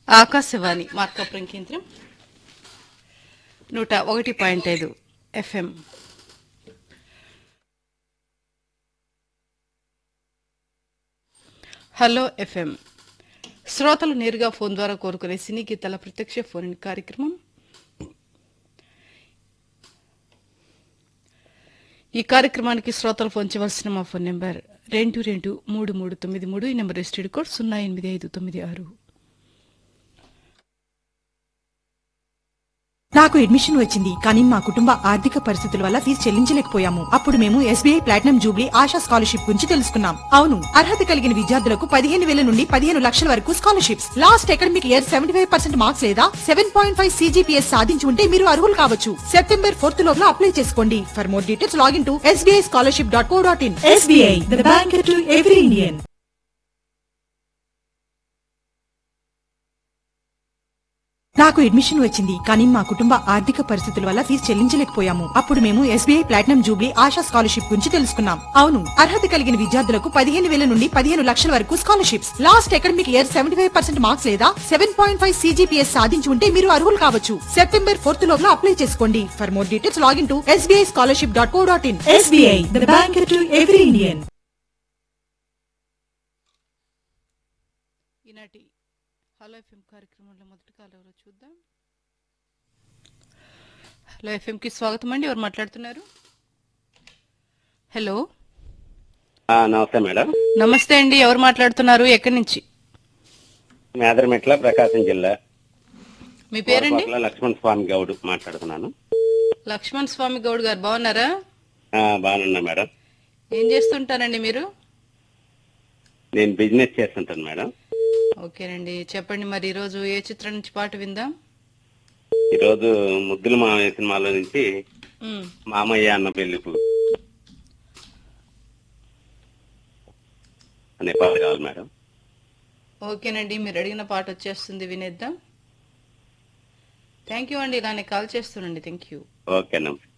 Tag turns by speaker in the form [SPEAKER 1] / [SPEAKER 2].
[SPEAKER 1] ఆకాశవాణి మార్కాపురం కేంద్రం నూట ఒకటి పాయింట్ ఐదు ఎఫ్ఎం హలో ఎఫ్ఎం శ్రోతలు నేరుగా ఫోన్ ద్వారా కోరుకునే సినీ గీతాల ప్రత్యక్ష ఫోన్ ఇన్ కార్యక్రమం ఈ కార్యక్రమానికి శ్రోతలు ఫోన్ చేయవలసిన మా ఫోన్ నెంబర్ రెండు రెండు మూడు మూడు తొమ్మిది మూడు ఈ నెంబర్ రిజిస్టర్డ్ కోడ్ సున్నా ఎనిమిది ఐదు తొమ్మిది ఆరు
[SPEAKER 2] నాకు అడ్మిషన్ వచ్చింది కానీ మా కుటుంబ ఆర్థిక పరిస్థితుల వల్ల ఫీజు చెల్లించలేకపోయాము అప్పుడు మేము SBI platinum jubilee Asha scholarship గురించి తెలుసుకున్నాం అవును అర్హత కలిగిన విద్యార్థులకు పదిహేను వేల నుండి పదిహేను లక్షల వరకు scholarships last academic year seventy five percent marks లేదా సెవెన్ పాయింట్ ఫైవ్ సీజీపీఎస్ సాధించి ఉంటే మీరు అర్హులు కావచ్చు సెప్టెంబర్ ఫోర్త్ లోపల అప్లై చేసుకోండి for more details login to SBI scholarship dot co dot in SBI the bank to every Indian నాకు admission వచ్చింది కానీ మా కుటుంబ ఆర్థిక పరిస్థితుల వల్ల ఫీజు చెల్లించలేకపోయాము అప్పుడు మేము SBI platinum jubilee Asha scholarship గురించి తెలుసుకున్నాం అవును అర్హత కలిగిన విద్యార్థులకు పదిహేను వేల నుండి పదిహేను లక్షల వరకు scholarships last academic year seventy five percent marks లేదా సెవెన్ పాయింట్ ఫైవ్ సీజీపీఎస్ సాధించి ఉంటే మీరు అర్హులు కావచ్చు సెప్టెంబర్ ఫోర్త్ లోపల అప్లై చేసుకోండి for more details login to SBI scholarship dot co dot in SBI the bank to every Indian
[SPEAKER 1] ఈనాటి hello FM కార్యక్రమంలో మొదటి కాల్ ఎవరో చూద్దాం హలో ఎఫ్ఎం కి స్వాగతం అండి ఎవరు మాట్లాడుతున్నారు హలో
[SPEAKER 3] ఆ, నమస్తే మేడం
[SPEAKER 1] నమస్తే అండి ఎవరు మాట్లాడుతున్నారు ఎక్కడి నుంచి
[SPEAKER 3] మేదరమెట్ల ప్రకాశం జిల్లా
[SPEAKER 1] మీ పేరండి
[SPEAKER 3] కోరపట్ల లక్ష్మణ్ స్వామి గౌడ్ మాట్లాడుతున్నాను
[SPEAKER 1] లక్ష్మణ్ స్వామి గౌడ్ గారు బాగున్నారా
[SPEAKER 3] ఆ, బాగున్నా మేడం
[SPEAKER 1] ఏం చేస్తుంటారండి మీరు
[SPEAKER 3] నేను బిజినెస్ చేస్తుంటాను మేడం
[SPEAKER 1] ఓకేనండి చెప్పండి మరి ఈరోజు ఏ చిత్రం నుంచి పాట విందాం
[SPEAKER 3] ఈరోజు ముద్దుల మామయ్య సినిమాలో నుంచి
[SPEAKER 1] ఉమ్,
[SPEAKER 3] మామయ్య అన్న పెళ్లిపు అనే పాట కావాలి మేడం
[SPEAKER 1] ఓకేనండి మీరు అడిగిన పాట వచ్చేస్తుంది వినేద్దాం థ్యాంక్ యూ అండి ఇలానే కాల్ చేస్తుండండి థ్యాంక్ యూ
[SPEAKER 3] ఓకే నమస్తే